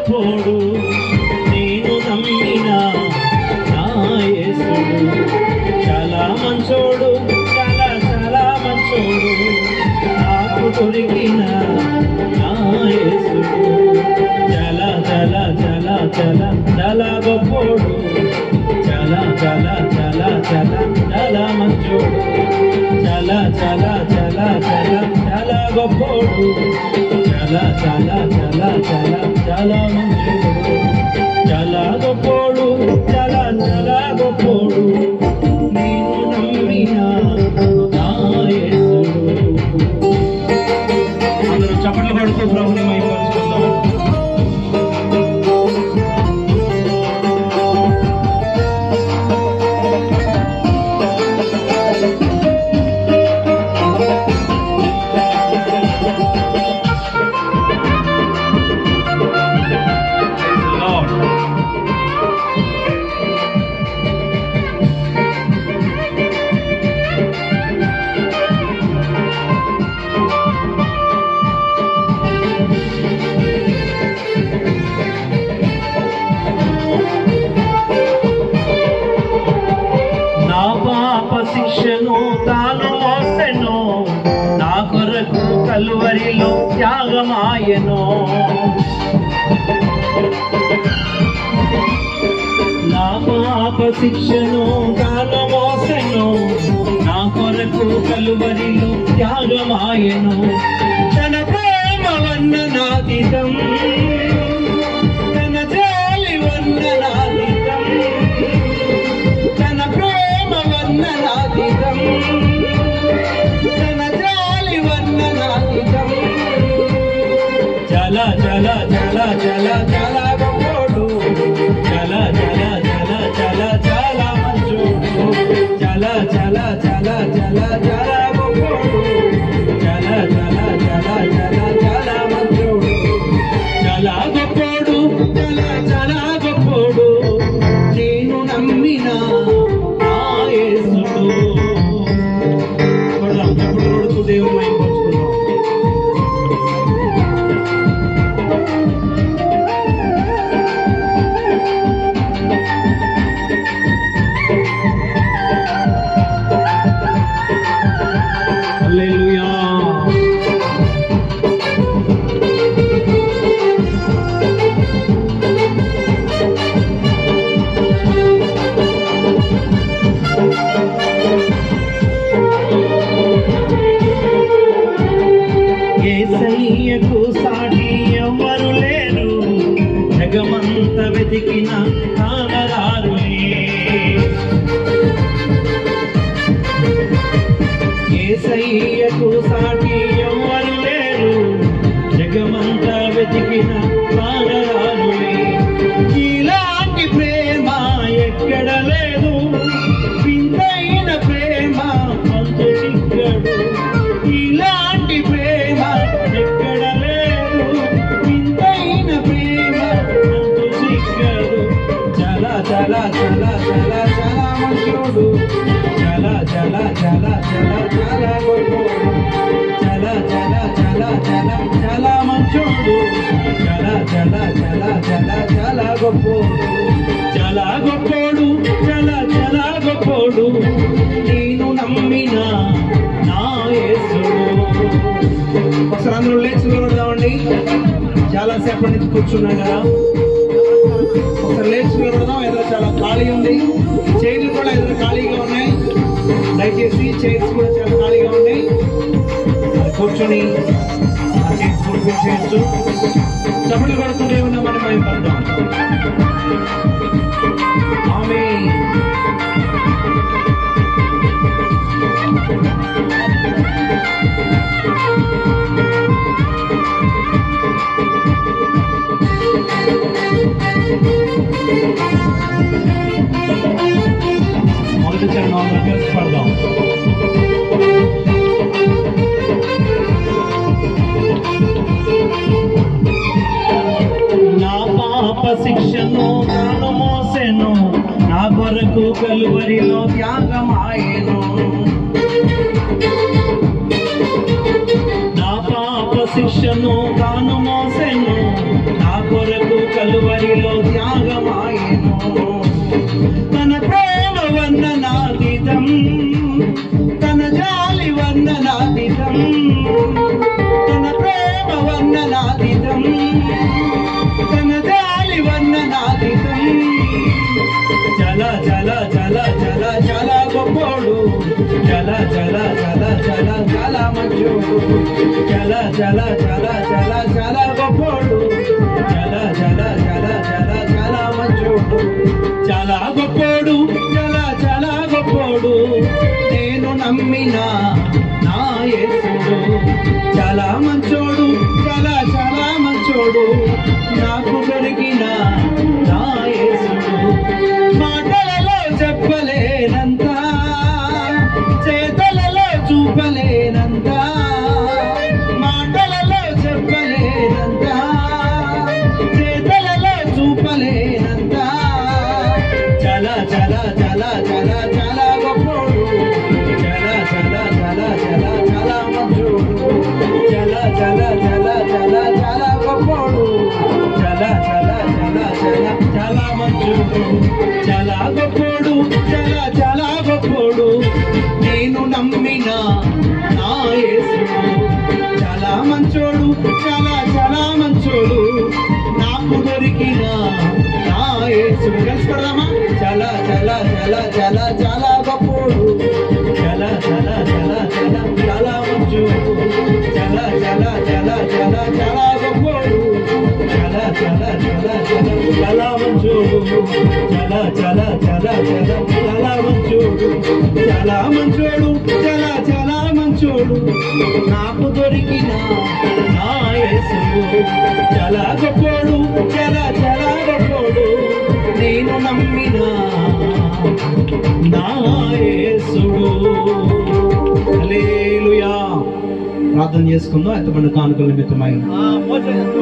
గొప్పోడు నేను నమ్మిన నా యేసుడు చాలా మంచోడు చాలా చాలా మంచోడు నాకు దొరికిన నా యేసుడు చాలా చాలా చాలా చాలా చాలా గొప్పోడు చాలా చాలా చాలా చాలా చాలా మంచోడు చాలా చాలా చాలా చాలా చాలా గొప్పోడు చాలా చాలా చాలా చాలా చాలా మంచోడు చాలా గొప్పోడు చాలా చాలా గొప్పోడు నేను నమ్మిన నా యేసుడు అందరూ చప్పట్లు పడుతూ ప్రభుని మైపరుచుకుందాం Lord. నా పాప శిక్షను తాను మోసెను నా కొరకు కలువరిలో త్యాగమాయను నా పాప శిక్షను తాను మోసెను నా కొరకు కలువరిలో త్యాగమాయను తన ప్రేమ వర్ణనాతీతం తన జాలి వర్ణనాతీతం తన ప్రేమ వర్ణనాతీతం తన జాలి వర్ణనాతీతం చల చల చల చల చల గొప్పోడు చల చల చల చల చల మంచోడు చల చల చల చల చల గొప్పోడు చల చల చల చల చల మంచోడు చల గొప్పోడు చల చల గొప్పోడు నేను నమ్మిన నా యేసుడు కొడదాం చప్పుడు కొడుతూ దేవుని మైపరుచుకుందాం హల్లెలూయా యేసయ్యకు సాటి ఎవరు లేరు జగమంత వెతికిన కానరారులే ఏసయ్యకు సాటి ఎవ్వరు లేరు జగమంతా వెతికిన కానరాలులే ఇలాంటి ప్రేమ ఎక్కడ లేదు వింతైన ప్రేమ అంతు చిక్కడు ఇలాంటి ప్రేమ ఎక్కడ లేదు వింతైన ప్రేమ అంతు చిక్కడు చాలా చాలా చాలా చాలా చాలా మంచోడు చాలా చాలా చాలా చాలా చాలా గొప్పోడు చాలా చాలా చాలా చాలా చాలా మంచోడు చాలా చాలా చాలా చాలా చాలా గొప్పోడు చాలా గొప్పోడు చాలా చాలా గొప్పోడు నేను నమ్మిన నా యేసుడు ఒకసారి అందరూ లేచి నిలబడదామండి చాలా సేపటి నుంచి కూర్చున్నాం కదా ఒకసారి లేచి నిలబడదాం ఎదురు చాలా ఖాళీ ఉంది చైర్లు కూడా ఎదురు ఖాళీగా ఉన్నాయి దయచేసి చైర్స్ కూడా చాలా ఖాళీగా ఉన్నాయి అది కూర్చొని ఆ చైర్స్ కూడా చేయొచ్చు చప్పట్లు కొడుతూనే ఉన్నామని మేము పడదాం ఆమె మొదటి చరణం కలిసి పడదాం నా పాప శిక్షను తాను మోసెను నా కొరకు కలువరిలో త్యాగమాయెను నా పాప శిక్షను తాను మోసెను నా కొరకు నాదికం తన జాలి వర్ణనాదికం చల చల చల చల చల గొప్పోడు చల చల చల చల చల మంచోడు చల చల చల చల చల గొప్పోడు చల చల చల చల చల మంచోడు చాలా గొప్పోడు చల చల గొప్పోడు నేను నమ్మిన నా యేసుడు చాలా మంచోడు చాలా చాలా మంచోడు నాకు దొరికిన నా యేసుడు మాటలలో చెప్పలేనంత చేతలలో చూపలేనంత మాటలలో చెప్పలేనంత చేతలలో చూపలేనంత చల చల చల చల చల గొప్పోడు చల చల చల చల చల మంచోడు చల చల చల చల చల గొప్పోడు చల చల చల చల చల మంచోడు చల గొప్పోడు చల చల గొప్పోడు నేను నమ్మిన నా యేసుడు చాలా మంచోడు చాలా చాలా మంచోడు నాకు దొరికిన నా యేసుడు తెలుసుకోడదామా చాలా చాలా చాలా చాలా చాలా గొప్పోడు చాలా చాలా చాలా చాలా చాలా మంచోడు చాలా చాలా చాలా చాలా చాలా గొప్పోడు చాలా చాలా చాలా చాలా చాలా మంచోడు చాలా చాలా చాలా చాలా చాలా మంచోడు చాలా మంచోడు చాలా చాలా మంచోడు నాకు దొరికిన నా యేసుడు చాలా గొప్పోడు చాలా చాలా గొప్పోడు నేను నమ్మిన నా యేసుడు హల్లెలూయా ప్రార్థన చేసుకుందాం ఎంతమంది కానుకల మితమై